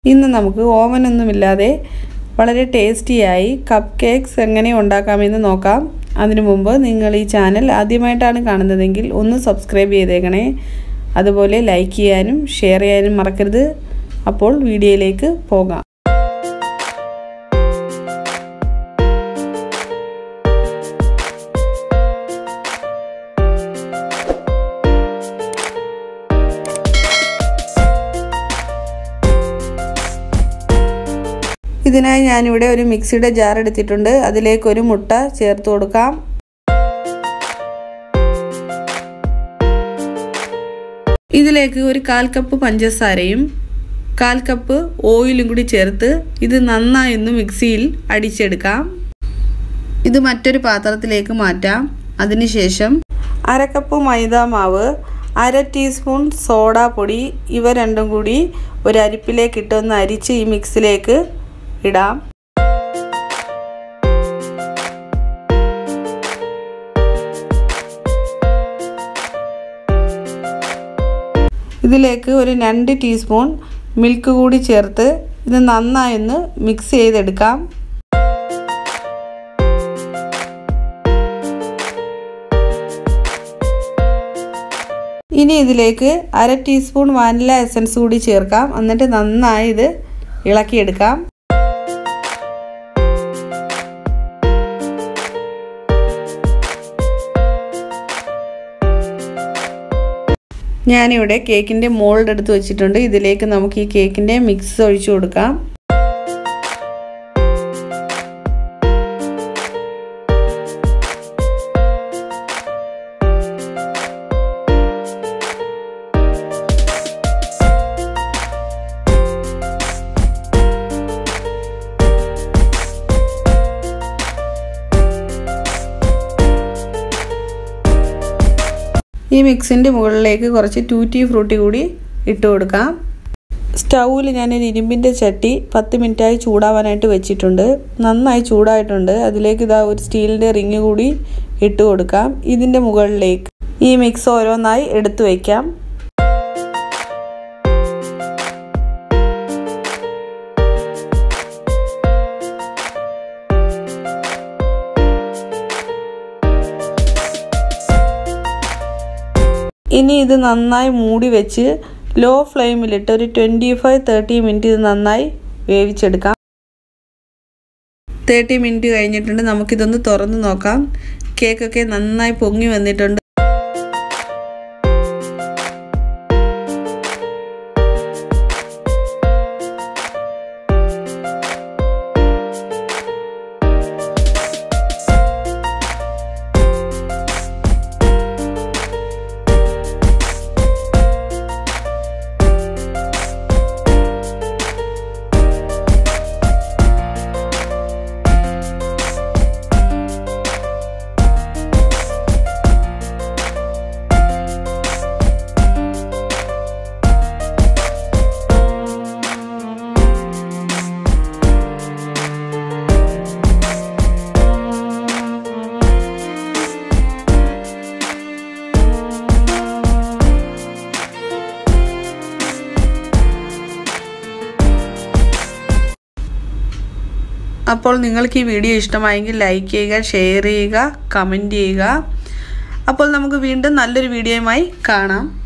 ഇന്ന് നമുക്ക് ഓവനൊന്നുമില്ലാതെ വളരെ ടേസ്റ്റിയായി കപ്പ് കേക്ക്സ് എങ്ങനെ ഉണ്ടാക്കാമെന്ന് നോക്കാം അതിനു മുമ്പ് നിങ്ങൾ ഈ ചാനൽ ആദ്യമായിട്ടാണ് കാണുന്നതെങ്കിൽ ഒന്ന് സബ്സ്ക്രൈബ് ചെയ്തേക്കണേ അതുപോലെ ലൈക്ക് ചെയ്യാനും ഷെയർ ചെയ്യാനും മറക്കരുത് അപ്പോൾ വീഡിയോയിലേക്ക് പോകാം ഇതിനായി ഞാനിവിടെ ഒരു മിക്സിയുടെ ജാർ എടുത്തിട്ടുണ്ട് അതിലേക്ക് ഒരു മുട്ട ചേർത്ത് കൊടുക്കാം ഇതിലേക്ക് ഒരു കാൽ കപ്പ് പഞ്ചസാരയും കാൽ കപ്പ് ഓയിലും കൂടി ചേർത്ത് ഇത് നന്നായി ഒന്ന് മിക്സിയിൽ അടിച്ചെടുക്കാം ഇത് മറ്റൊരു പാത്രത്തിലേക്ക് മാറ്റാം അതിനുശേഷം അര കപ്പ് മൈദ മാവ് അര ടീസ്പൂൺ സോഡാ പൊടി ഇവ രണ്ടും കൂടി ഒരു അരിപ്പിലേക്ക് ഇട്ടൊന്ന് അരിച്ച് ഈ മിക്സിലേക്ക് ഇടാം ഇതിലേക്ക് ഒരു രണ്ട് ടീസ്പൂൺ മിൽക്ക് കൂടി ചേർത്ത് ഇത് നന്നായി ഒന്ന് മിക്സ് ചെയ്തെടുക്കാം ഇനി ഇതിലേക്ക് അര ടീസ്പൂൺ വാനില എസൻസ് കൂടി ചേർക്കാം എന്നിട്ട് നന്നായി ഇത് ഇളക്കിയെടുക്കാം ഞാനിവിടെ കേക്കിൻ്റെ മോൾഡ് എടുത്ത് വെച്ചിട്ടുണ്ട് ഇതിലേക്ക് നമുക്ക് ഈ കേക്കിൻ്റെ മിക്സ് ഒഴിച്ചു കൊടുക്കാം ഈ മിക്സിൻ്റെ മുകളിലേക്ക് കുറച്ച് ടൂറ്റി ഫ്രൂട്ടി കൂടി ഇട്ട് കൊടുക്കാം സ്റ്റൗവിൽ ഞാനൊരു ഇരുമ്പിൻ്റെ ചട്ടി പത്ത് മിനിറ്റായി ചൂടാവാനായിട്ട് വെച്ചിട്ടുണ്ട് നന്നായി ചൂടായിട്ടുണ്ട് അതിലേക്ക് ഇതാ ഒരു സ്റ്റീലിൻ്റെ റിങ് കൂടി ഇട്ട് കൊടുക്കാം ഇതിൻ്റെ മുകളിലേക്ക് ഈ മിക്സ് ഓരോന്നായി എടുത്തു വയ്ക്കാം ഇനി ഇത് നന്നായി മൂടി വെച്ച് ലോ ഫ്ലെയിമിലിട്ട് ഒരു ട്വൻറ്റി ഫൈവ് തേർട്ടി മിനിറ്റ് ഇത് നന്നായി വേവിച്ചെടുക്കാം തേർട്ടി മിനിറ്റ് കഴിഞ്ഞിട്ടുണ്ട് നമുക്കിതൊന്ന് തുറന്ന് നോക്കാം കേക്കൊക്കെ നന്നായി പൊങ്ങി വന്നിട്ടുണ്ട് അപ്പോൾ നിങ്ങൾക്ക് ഈ വീഡിയോ ഇഷ്ടമായെങ്കിൽ ലൈക്ക് ചെയ്യുക ഷെയർ ചെയ്യുക കമൻറ്റ് ചെയ്യുക അപ്പോൾ നമുക്ക് വീണ്ടും നല്ലൊരു വീഡിയോയുമായി കാണാം